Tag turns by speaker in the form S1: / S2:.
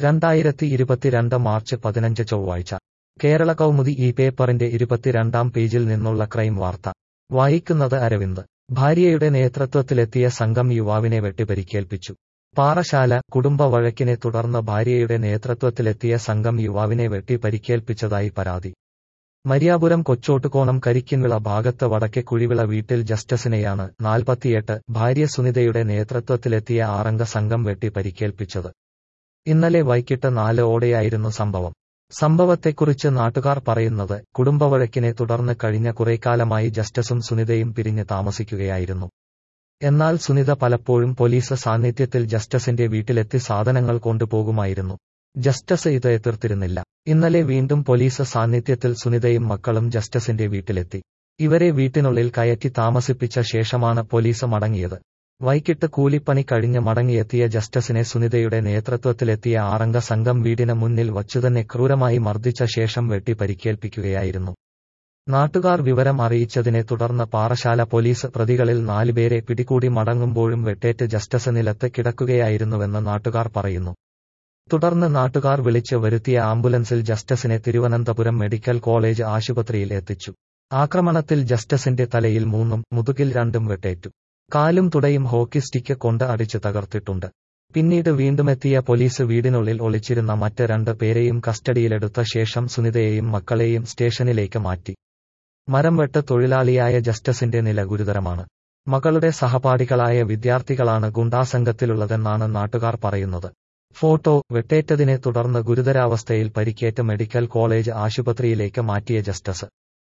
S1: രണ്ടായിരത്തി ഇരുപത്തിരണ്ട് മാർച്ച് പതിനഞ്ച് ചൊവ്വാഴ്ച കേരള കൗമുദി ഈ പേപ്പറിന്റെ ഇരുപത്തിരണ്ടാം പേജിൽ നിന്നുള്ള ക്രൈം വാർത്ത വായിക്കുന്നത് അരവിന്ദ് ഭാര്യയുടെ നേതൃത്വത്തിലെത്തിയ സംഘം യുവാവിനെ വെട്ടിപരിക്കേൽപ്പിച്ചു പാറശാല കുടുംബ വഴക്കിനെ തുടർന്ന് ഭാര്യയുടെ നേതൃത്വത്തിലെത്തിയ സംഘം യുവാവിനെ വെട്ടി പരിക്കേൽപ്പിച്ചതായി പരാതി മരിയാപുരം കൊച്ചോട്ടുകോണം കരിക്കിൻവിള ഭാഗത്ത് വടക്കെ കുഴിവിള വീട്ടിൽ ജസ്റ്റിസിനെയാണ് നാൽപ്പത്തിയെട്ട് ഭാര്യ സുനിതയുടെ നേതൃത്വത്തിലെത്തിയ ആറംഗ സംഘം വെട്ടി പരിക്കേൽപ്പിച്ചത് ഇന്നലെ വൈകിട്ട് നാല് ഓടെയായിരുന്നു സംഭവം സംഭവത്തെക്കുറിച്ച് നാട്ടുകാർ പറയുന്നത് കുടുംബവഴക്കിനെ തുടർന്ന് കഴിഞ്ഞ കുറേക്കാലമായി ജസ്റ്റിസും സുനിതയും പിരിഞ്ഞ് താമസിക്കുകയായിരുന്നു എന്നാൽ സുനിത പലപ്പോഴും പോലീസ് സാന്നിധ്യത്തിൽ ജസ്റ്റിസിന്റെ വീട്ടിലെത്തി സാധനങ്ങൾ കൊണ്ടുപോകുമായിരുന്നു ജസ്റ്റിസ് ഇത് എതിർത്തിരുന്നില്ല ഇന്നലെ വീണ്ടും പോലീസ് സാന്നിധ്യത്തിൽ സുനിതയും മക്കളും ജസ്റ്റിസിന്റെ വീട്ടിലെത്തി ഇവരെ വീട്ടിനുള്ളിൽ കയറ്റി താമസിപ്പിച്ച ശേഷമാണ് പോലീസ് മടങ്ങിയത് വൈകിട്ട് കൂലിപ്പണി കഴിഞ്ഞ് മടങ്ങിയെത്തിയ ജസ്റ്റിസിനെ സുനിതയുടെ നേതൃത്വത്തിലെത്തിയ ആറംഗ സംഘം വീടിന് മുന്നിൽ വച്ചുതന്നെ ക്രൂരമായി മർദ്ദിച്ച ശേഷം വെട്ടി പരിക്കേൽപ്പിക്കുകയായിരുന്നു നാട്ടുകാർ വിവരം അറിയിച്ചതിനെ തുടർന്ന് പാറശാല പോലീസ് പ്രതികളിൽ നാലുപേരെ പിടികൂടി മടങ്ങുമ്പോഴും വെട്ടേറ്റ് ജസ്റ്റിസ് നിലത്ത് കിടക്കുകയായിരുന്നുവെന്ന് നാട്ടുകാർ പറയുന്നു തുടർന്ന് നാട്ടുകാർ വിളിച്ച് വരുത്തിയ ആംബുലൻസിൽ ജസ്റ്റിസിനെ തിരുവനന്തപുരം മെഡിക്കൽ കോളേജ് ആശുപത്രിയിൽ എത്തിച്ചു ആക്രമണത്തിൽ ജസ്റ്റിസിന്റെ തലയിൽ മൂന്നും മുതുകിൽ രണ്ടും വെട്ടേറ്റു കാലും തുടയും ഹോക്കി സ്റ്റിക്ക് കൊണ്ട് അടിച്ച് തകർത്തിട്ടുണ്ട് പിന്നീട് വീണ്ടുമെത്തിയ പോലീസ് വീടിനുള്ളിൽ ഒളിച്ചിരുന്ന മറ്റ് രണ്ട് പേരെയും കസ്റ്റഡിയിലെടുത്ത ശേഷം സുനിതയെയും മക്കളെയും സ്റ്റേഷനിലേക്ക് മാറ്റി മരം വെട്ട് തൊഴിലാളിയായ ജസ്റ്റിസിന്റെ നില ഗുരുതരമാണ് മകളുടെ സഹപാഠികളായ വിദ്യാർത്ഥികളാണ് ഗുണ്ടാസംഘത്തിലുള്ളതെന്നാണ് നാട്ടുകാർ പറയുന്നത് ഫോട്ടോ വെട്ടേറ്റതിനെ തുടർന്ന് ഗുരുതരാവസ്ഥയിൽ പരിക്കേറ്റ് മെഡിക്കൽ കോളേജ് ആശുപത്രിയിലേക്ക് മാറ്റിയ ജസ്റ്റിസ്